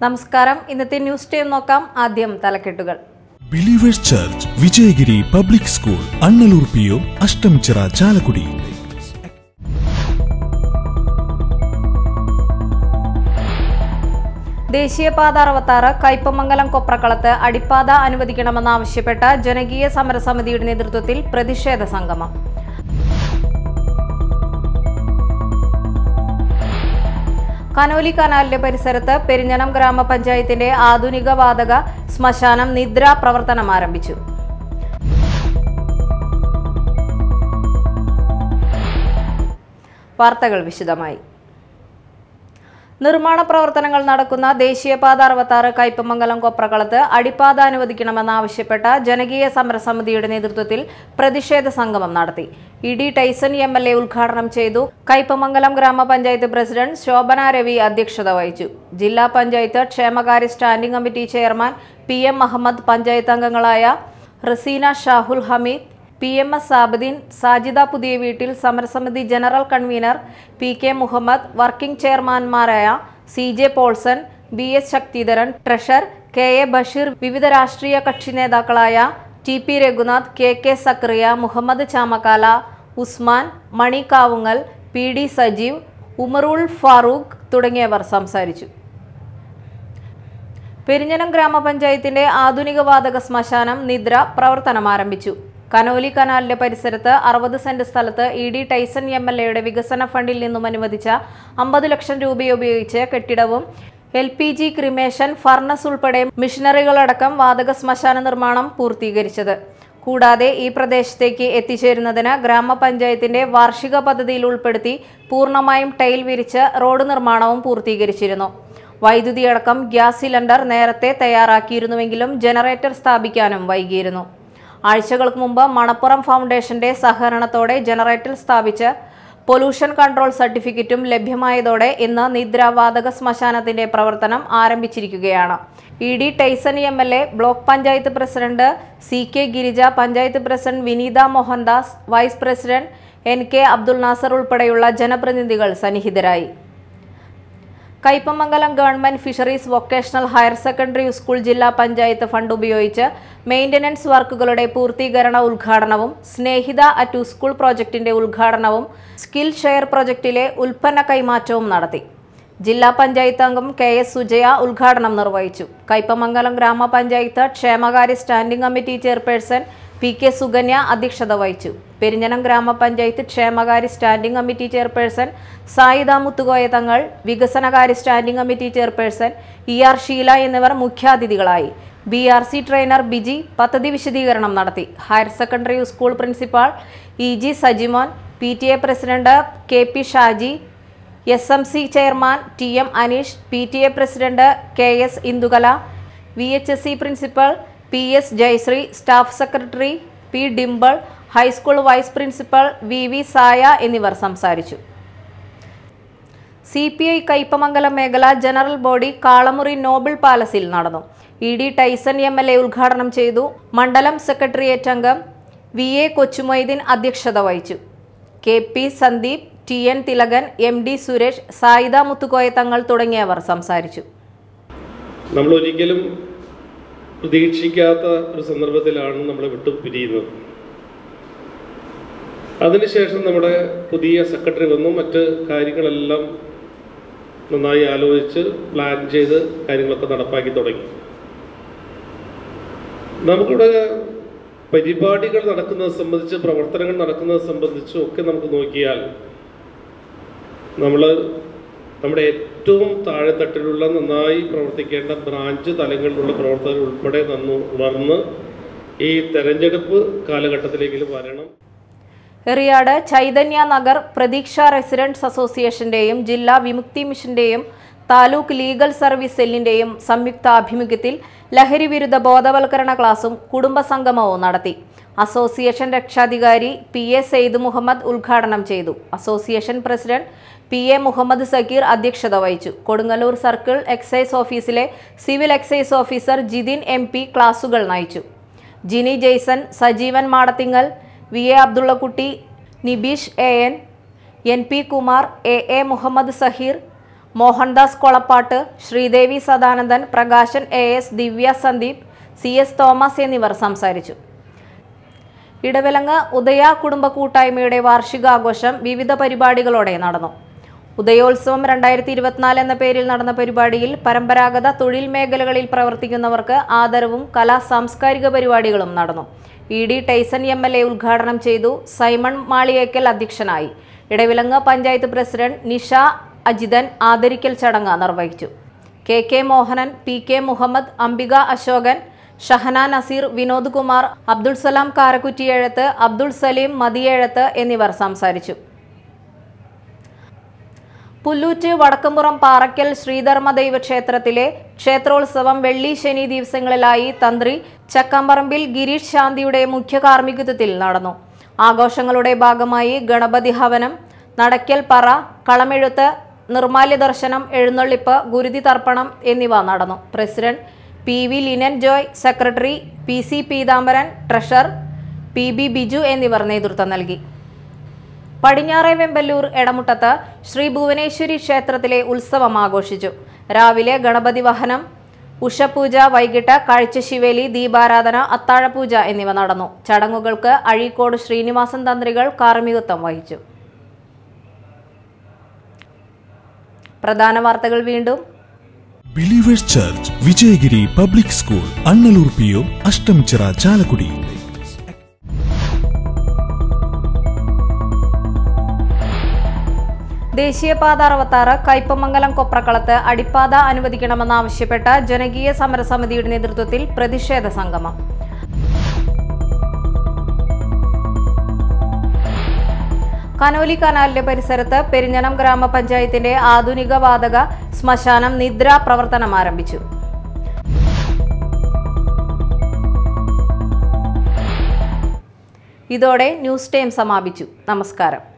നമസ്കാരം ഇന്നത്തെ news time നോക്കാം ആദ്യം തലക്കെട്ടുകൾ believers church Vijayagiri public school Annallur P O Ashtamichira Chalakudy ദേശീയപാത അറുപത്താറ് കയ്പമംഗലം കൊപ്രക്കളത്ത് അടിപ്പാത അനുവദിക്കണമെന്നാവശ്യപ്പെട്ട ജനകീയ സമരസമിതിയുടെ നേതൃത്വത്തിൽ പ്രതിഷേധ സംഗമം കനോലി കനാലിന്റെ പരിസരത്ത് പെരിഞ്ഞനം ഗ്രാമപഞ്ചായത്തിന്റെ ആധുനിക വാതക ശ്മശാനം നിദ്ര പ്രവർത്തനം ആരംഭിച്ചു വാർത്തകൾ വിശദമായി നിർമ്മാണ പ്രവർത്തനങ്ങൾ നടക്കുന്ന ദേശീയപാത അറുപത്താറ് കയ്പമംഗലം കൊപ്രകളത്ത് അടിപ്പാത അനുവദിക്കണമെന്നാവശ്യപ്പെട്ട ജനകീയ സമരസമിതിയുടെ നേതൃത്വത്തിൽ പ്രതിഷേധ സംഗമം നടത്തി E D Tyson M L A ഉദ്ഘാടനം ചെയ്തു കയ്പമംഗലം ഗ്രാമപഞ്ചായത്ത് പ്രസിഡന്റ് ശോഭന രവി അധ്യക്ഷത വഹിച്ചു ജില്ലാ പഞ്ചായത്ത് ക്ഷേമകാര്യ standing committee chairman P M Muhammad panchayat അംഗങ്ങളായ Raseena Shahul Hameed P M S Sabuddeen Sajida പുതിയ വീട്ടിൽ സമരസമിതി general convener P K Muhammad working ചെയർമാൻമാരായ C J Paulson B S Sakthidharan treasurer K A Basheer വിവിധ രാഷ്ട്രീയ കക്ഷി നേതാക്കളായ T P Raghunath K K Zakariya Muhammad Chamakkala Usman Mani Kavungal P D Sajeev Umarul Farooq തുടങ്ങിയവർ സംസാരിച്ചു പെരിഞ്ഞനം ഗ്രാമപഞ്ചായത്തിന്റെ ആധുനിക വാതക ശ്മശാനം നിദ്ര പ്രവർത്തനം ആരംഭിച്ചു കനോലി കനാലിന്റെ പരിസരത്ത് അറുപത് സെന്റ് സ്ഥലത്ത് E D Tyson M L എയുടെ വികസന ഫണ്ടിൽ നിന്നും അനുവദിച്ച അമ്പത് ലക്ഷം രൂപയുപയോഗിച്ച് കെട്ടിടവും L P G cremation furnace ഉൾപ്പെടെ മിഷനറികളടക്കം വാതക ശ്മശാന നിർമ്മാണം പൂർത്തീകരിച്ചത് കൂടാതെ ഈ പ്രദേശത്തേക്ക് എത്തിച്ചേരുന്നതിന് ഗ്രാമപഞ്ചായത്തിന്റെ വാർഷിക പദ്ധതിയിൽ ഉൾപ്പെടുത്തി പൂർണ്ണമായും ടൈൽ വിരിച്ച് റോഡ് നിർമ്മാണവും പൂർത്തീകരിച്ചിരുന്നു വൈദ്യുതിയടക്കം ഗ്യാസ് സിലിണ്ടർ നേരത്തെ തയ്യാറാക്കിയിരുന്നുവെങ്കിലും ജനറേറ്റർ സ്ഥാപിക്കാനും വൈകിയിരുന്നു ആഴ്ചകൾക്ക് മുമ്പ് മണപ്പുറം ഫൗണ്ടേഷന്റെ സഹകരണത്തോടെ ജനറേറ്റർ സ്ഥാപിച്ച് പൊല്യൂഷൻ കൺട്രോൾ സർട്ടിഫിക്കറ്റും ലഭ്യമായതോടെ ഇന്ന് നിദ്ര വാതക ശ്മശാനത്തിന്റെ പ്രവർത്തനം ആരംഭിച്ചിരിക്കുകയാണ് E D Tyson M L A block panchayat president C K Girija panchayat president Vineetha Mohandas vice president N K Abdul Nasar ഉൾപ്പെടെയുള്ള ജനപ്രതിനിധികൾ സന്നിഹിതരായി Kaipamangalam government fisheries vocational higher secondary school ജില്ലാ പഞ്ചായത്ത് ഫണ്ട് ഉപയോഗിച്ച് മെയിന്റനൻസ് വർക്കുകളുടെ പൂർത്തീകരണ ഉദ്ഘാടനവും സ്നേഹിത അറ്റു സ്കൂൾ പ്രോജക്ടിന്റെ ഉദ്ഘാടനവും സ്കിൽ ഷെയർ പ്രൊജക്ടിലെ ഉൽപ്പന്ന കൈമാറ്റവും നടത്തി ജില്ലാ പഞ്ചായത്ത് അംഗം കെ എസ് സുജയ ഉദ്ഘാടനം നിർവഹിച്ചു കയ്പമംഗലം ഗ്രാമപഞ്ചായത്ത് ക്ഷേമകാര്യ standing committee chairperson P K Sukanya അധ്യക്ഷത വഹിച്ചു പെരിഞ്ഞനം ഗ്രാമപഞ്ചായത്ത് ക്ഷേമകാര്യ standing committee chairperson Sayida Muthukoya Thangal വികസനകാര്യ standing committee chairperson E R Sheela എന്നിവർ മുഖ്യാതിഥികളായി B R C trainer Biji പദ്ധതി വിശദീകരണം നടത്തി higher secondary school principal E G Sajimon P T A president K P Shaji S M C chairman T M Aneesh P T A president K S Indukala V H S C principal P S Jayasree staff secretary P Dimple high school vice principal V V Saya എന്നിവർ സംസാരിച്ചു C P I Kaipamangalam മേഖല general body Kalamuri Noble പാലസിൽ നടന്നു E D Tyson M L A ഉദ്ഘാടനം ചെയ്തു മണ്ഡലം secretariat അംഗം V A Kochumoideen അധ്യക്ഷത വഹിച്ചു K P Sandeep T N Thilakan M D Suresh Sayida Muthukoya Thangal തുടങ്ങിയവർ സംസാരിച്ചു നമ്മൾ ഒരിക്കലും പ്രതീക്ഷിക്കാത്ത ഒരു സന്ദർഭത്തിലാണ് നമ്മൾ വിട്ടു പിരിയുന്നത് അതിനുശേഷം നമ്മുടെ പുതിയ സെക്രട്ടറി വന്നു മറ്റ് കാര്യങ്ങളെല്ലാം നന്നായി ആലോചിച്ച് പ്ലാൻ ചെയ്ത് കാര്യങ്ങളൊക്കെ നടപ്പാക്കി തുടങ്ങി നമുക്കിവിടെ പരിപാടികൾ നടക്കുന്നത് സംബന്ധിച്ച് പ്രവർത്തനങ്ങൾ നടക്കുന്നത് സംബന്ധിച്ചും ഒക്കെ നമുക്ക് നോക്കിയാൽ നമ്മൾ നമ്മുടെ ഏറ്റവും താഴെത്തട്ടിലുള്ള നന്നായി പ്രവർത്തിക്കേണ്ട ബ്രാഞ്ച് തലങ്ങളിലുള്ള പ്രവർത്തകർ ഉൾപ്പെടെ നന്നു ഉണർന്ന് ഈ തെരഞ്ഞെടുപ്പ് കാലഘട്ടത്തിലേക്ക് വരണം എറിയാട് ചൈതന്യ നഗർ പ്രതീക്ഷ റെസിഡൻസ് അസോസിയേഷന്റെയും ജില്ലാ വിമുക്തി മിഷന്റെയും താലൂക്ക് ലീഗൽ സർവീസ് സെല്ലിന്റെയും സംയുക്ത ആഭിമുഖ്യത്തിൽ ലഹരി വിരുദ്ധ ബോധവൽക്കരണ ക്ലാസും കുടുംബസംഗമവും നടത്തി അസോസിയേഷൻ രക്ഷാധികാരി പി എ സെയ്ദ് മുഹമ്മദ് ഉദ്ഘാടനം ചെയ്തു association president P A Muhammad Zakir അധ്യക്ഷത വഹിച്ചു കൊടുങ്ങല്ലൂർ സർക്കിൾ എക്സൈസ് ഓഫീസിലെ civil excise officer Jithin M P ക്ലാസുകൾ നയിച്ചു Jini Jaison Sajeevan Madathingal V A Abdullakutty Nibeesh A N N P Kumar A A Muhammad Saheer Mohandas Kolappattu Sreedevi Sadanandan Prakashan A S Divya Sandeep C S Thomas എന്നിവർ സംസാരിച്ചു ഇടവിലങ്ങ് ഉദയ കുടുംബ കൂട്ടായ്മയുടെ വാർഷികാഘോഷം വിവിധ പരിപാടികളോടെ നടന്നു ഉദയോത്സവം രണ്ടായിരത്തി ഇരുപത്തിനാല് എന്ന പേരിൽ നടന്ന പരിപാടിയിൽ പരമ്പരാഗത തൊഴിൽ മേഖലകളിൽ പ്രവർത്തിക്കുന്നവർക്ക് ആദരവും കലാ സാംസ്കാരിക പരിപാടികളും നടന്നു E D Tyson M L A ഉദ്ഘാടനം ചെയ്തു സൈമൺ മാളിയേക്കൽ അധ്യക്ഷനായി ഇടവിലങ്ങ് പഞ്ചായത്ത് പ്രസിഡന്റ് നിഷ അജിതൻ ആദരിക്കൽ ചടങ്ങ് നിർവഹിച്ചു K K Mohanan P K Muhammad Ambika Ashokan Shahana Naseer Vinod Kumar Abdul Salam Karakkuttiyezhath Abdul Saleem Mathiyezhath എന്നിവർ സംസാരിച്ചു പുല്ലൂറ്റ് വടക്കമ്പുറം പാറയ്ക്കൽ ശ്രീധർമ്മ ദൈവ ക്ഷേത്രത്തിലെ ക്ഷേത്രോത്സവം വെള്ളി ശനി ദിവസങ്ങളിലായി തന്ത്രി ചക്കമ്പറമ്പിൽ ഗിരീഷ് ശാന്തിയുടെ മുഖ്യ കാർമ്മികത്വത്തിൽ നടന്നു ആഘോഷങ്ങളുടെ ഭാഗമായി ഗണപതി ഹവനം നടക്കൽ പറ കളമെഴുത്ത് നിർമാല്യ ദർശനം എഴുന്നള്ളിപ്പ് ഗുരുതി തർപ്പണം എന്നിവ നടന്നു president P V Linan Joy secretary P C Peethambaran treasurer P B Biju എന്നിവർ നേതൃത്വം നൽകി പടിഞ്ഞാറെ വെമ്പല്ലൂർ എടമുട്ടത്ത് ശ്രീ ഭുവനേശ്വരി ക്ഷേത്രത്തിലെ ഉത്സവം ആഘോഷിച്ചു രാവിലെ ഗണപതി വഹനം ഉഷപൂജ വൈകിട്ട് കാഴ്ചശിവേലി ദീപാരാധന അത്താഴപൂജ എന്നിവ നടന്നു ചടങ്ങുകൾക്ക് അഴീക്കോട് ശ്രീനിവാസൻ തന്ത്രികൾ കാർമ്മികത്വം വഹിച്ചു പ്രധാന വാർത്തകൾ വീണ്ടും believers church Vijayagiri public school Annallur P O Ashtamichira Chalakudy ദേശീയപാത അറുപത്താറ് കയ്പമംഗലം കൊപ്രക്കളത്ത് അടിപ്പാത അനുവദിക്കണമെന്നാവശ്യപ്പെട്ട് ജനകീയ സമരസമിതിയുടെ നേതൃത്വത്തിൽ പ്രതിഷേധ സംഗമം കനോലി കനാലിന്റെ പരിസരത്ത് പെരിഞ്ഞനം ഗ്രാമപഞ്ചായത്തിന്റെ ആധുനിക വാതക ശ്മശാനം നിദ്ര പ്രവർത്തനം ആരംഭിച്ചു ഇതോടെ ന്യൂസ് ടൈം സമാപിച്ചു നമസ്കാരം